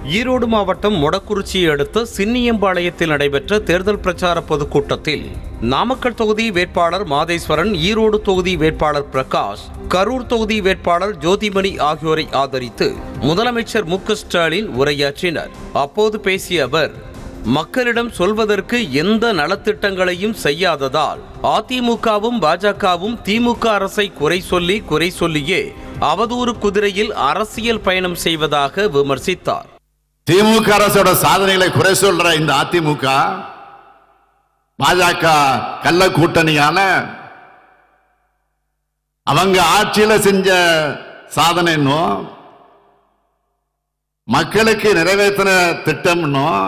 ஈரோடு மாவட்டம் மொடக்குறிச்சியை அடுத்த சின்னியம்பாளையத்தில் நடைபெற்ற தேர்தல் பிரச்சார பொதுக்கூட்டத்தில் நாமக்கல் தொகுதி வேட்பாளர் மாதேஸ்வரன் ஈரோடு தொகுதி வேட்பாளர் பிரகாஷ் கரூர் தொகுதி வேட்பாளர் ஜோதிமணி ஆகியோரை ஆதரித்து முதலமைச்சர் மு க ஸ்டாலின் உரையாற்றினர் அப்போது பேசிய அவர் மக்களிடம் சொல்வதற்கு எந்த நலத்திட்டங்களையும் செய்யாததால் அதிமுகவும் பாஜகவும் திமுக அரசை குறை சொல்லி குறை சொல்லியே அவதூறு குதிரையில் அரசியல் பயணம் செய்வதாக விமர்சித்தார் திமுக அரசோட சாதனைகளை குறை சொல்ற இந்த அதிமுக பாஜக கள்ள கூட்டணியால அவங்க ஆட்சியில செஞ்ச சாதனைன்னும் மக்களுக்கு நிறைவேற்றின திட்டம்னும்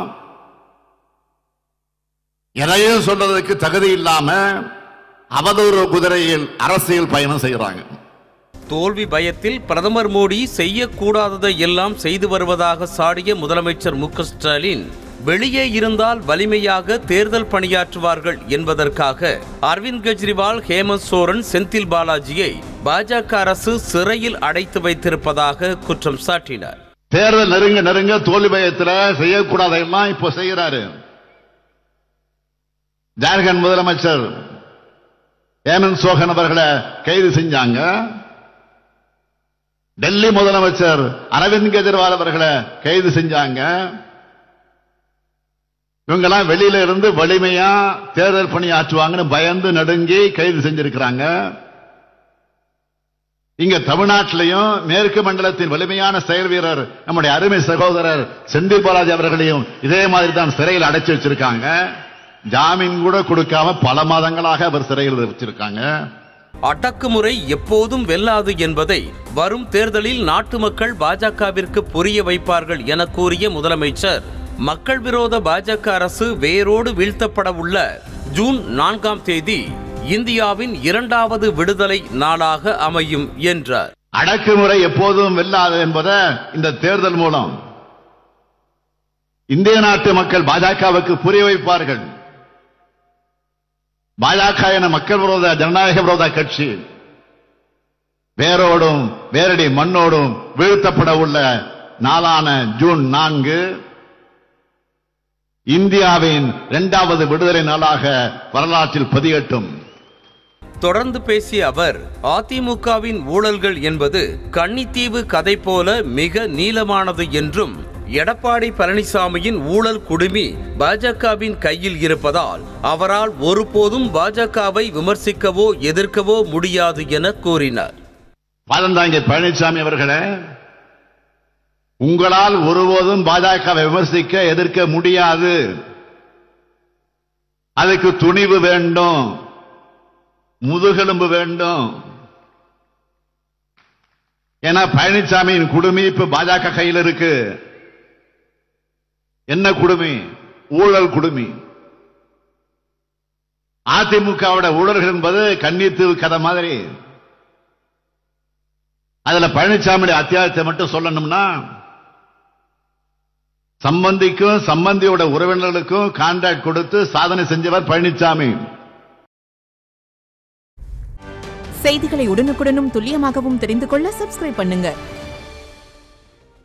எதையும் சொல்றதுக்கு தகுதி இல்லாம அவதூறு குதிரையில் அரசியல் பயணம் செய்யறாங்க தோல்வி பயத்தில் பிரதமர் மோடி செய்யக்கூடாததை எல்லாம் செய்து வருவதாக சாடிய முதலமைச்சர் மு க ஸ்டாலின் வெளியே இருந்தால் வலிமையாக தேர்தல் பணியாற்றுவார்கள் என்பதற்காக அரவிந்த் கெஜ்ரிவால் ஹேமந்த் சோரன் செந்தில் பாலாஜியை பாஜக அரசு சிறையில் அடைத்து வைத்திருப்பதாக குற்றம் சாட்டினார் தேர்தல் நெருங்க நெருங்க தோல்வி பயத்துல செய்யக்கூடாதெல்லாம் இப்போ செய்யறாரு ஜார்க்கண்ட் முதலமைச்சர் ஹேமந்த் சோகன் அவர்களை கைது செஞ்சாங்க டெல்லி முதலமைச்சர் அரவிந்த் கெஜ்ரிவால் அவர்களை கைது செஞ்சாங்க இவங்கெல்லாம் வெளியில இருந்து வலிமையா தேர்தல் பணி ஆற்றுவாங்கன்னு பயந்து நடுங்கி கைது செஞ்சிருக்கிறாங்க இங்க தமிழ்நாட்டிலையும் மேற்கு மண்டலத்தின் வலிமையான செயல் வீரர் நம்முடைய அருமை சகோதரர் செந்தில் பாலாஜி அவர்களையும் இதே மாதிரி தான் சிறையில் அடைச்சு வச்சிருக்காங்க ஜாமீன் கூட கொடுக்காம பல மாதங்களாக அவர் சிறையில் வச்சிருக்காங்க அடக்குமுறை எப்போதும் வெல்லாது என்பதை வரும் தேர்தலில் நாட்டு மக்கள் பாஜகவிற்கு புரிய வைப்பார்கள் என கூறிய முதலமைச்சர் மக்கள் விரோத பாஜக அரசு வேரோடு வீழ்த்தப்பட உள்ள ஜூன் நான்காம் தேதி இந்தியாவின் இரண்டாவது விடுதலை நாளாக அமையும் என்றார் அடக்குமுறை எப்போதும் வெல்லாது என்பதை இந்த தேர்தல் மூலம் இந்திய நாட்டு மக்கள் பாஜகவுக்கு புரிய வைப்பார்கள் பாஜக என மக்கள் விரோத ஜனநாயக விரோத கட்சி வேரோடும் வேரடி மண்ணோடும் வீழ்த்தப்பட உள்ள நாளான ஜூன் நான்கு இந்தியாவின் இரண்டாவது விடுதலை நாளாக வரலாற்றில் பதியட்டும் தொடர்ந்து பேசிய அவர் அதிமுகவின் ஊழல்கள் என்பது கன்னித்தீவு கதை போல மிக நீளமானது என்றும் எடப்பாடி பழனிசாமியின் ஊழல் குடுமி பாஜகவின் கையில் இருப்பதால் அவரால் ஒருபோதும் பாஜகவை விமர்சிக்கவோ எதிர்க்கவோ முடியாது என கூறினார் பாதந்தாங்கி பழனிசாமி அவர்களே உங்களால் ஒருபோதும் பாஜகவை விமர்சிக்க எதிர்க்க முடியாது அதுக்கு துணிவு வேண்டும் முதுகெலும்பு வேண்டும் ஏன்னா பழனிசாமியின் குடுமி இப்ப பாஜக கையில் இருக்கு என்ன குடுமி ஊழல் குடுமி அதிமுகவோட ஊழல்கள் என்பது கன்னித்தீவு கதை மாதிரி அதுல பழனிசாமியுடைய அத்தியாயத்தை மட்டும் சொல்லணும்னா சம்பந்திக்கும் சம்பந்தியோட உறவினர்களுக்கும் கான்ட்ராக்ட் கொடுத்து சாதனை செஞ்சவர் பழனிசாமி செய்திகளை உடனுக்குடனும் துல்லியமாகவும் தெரிந்து கொள்ள சப்ஸ்கிரைப் பண்ணுங்க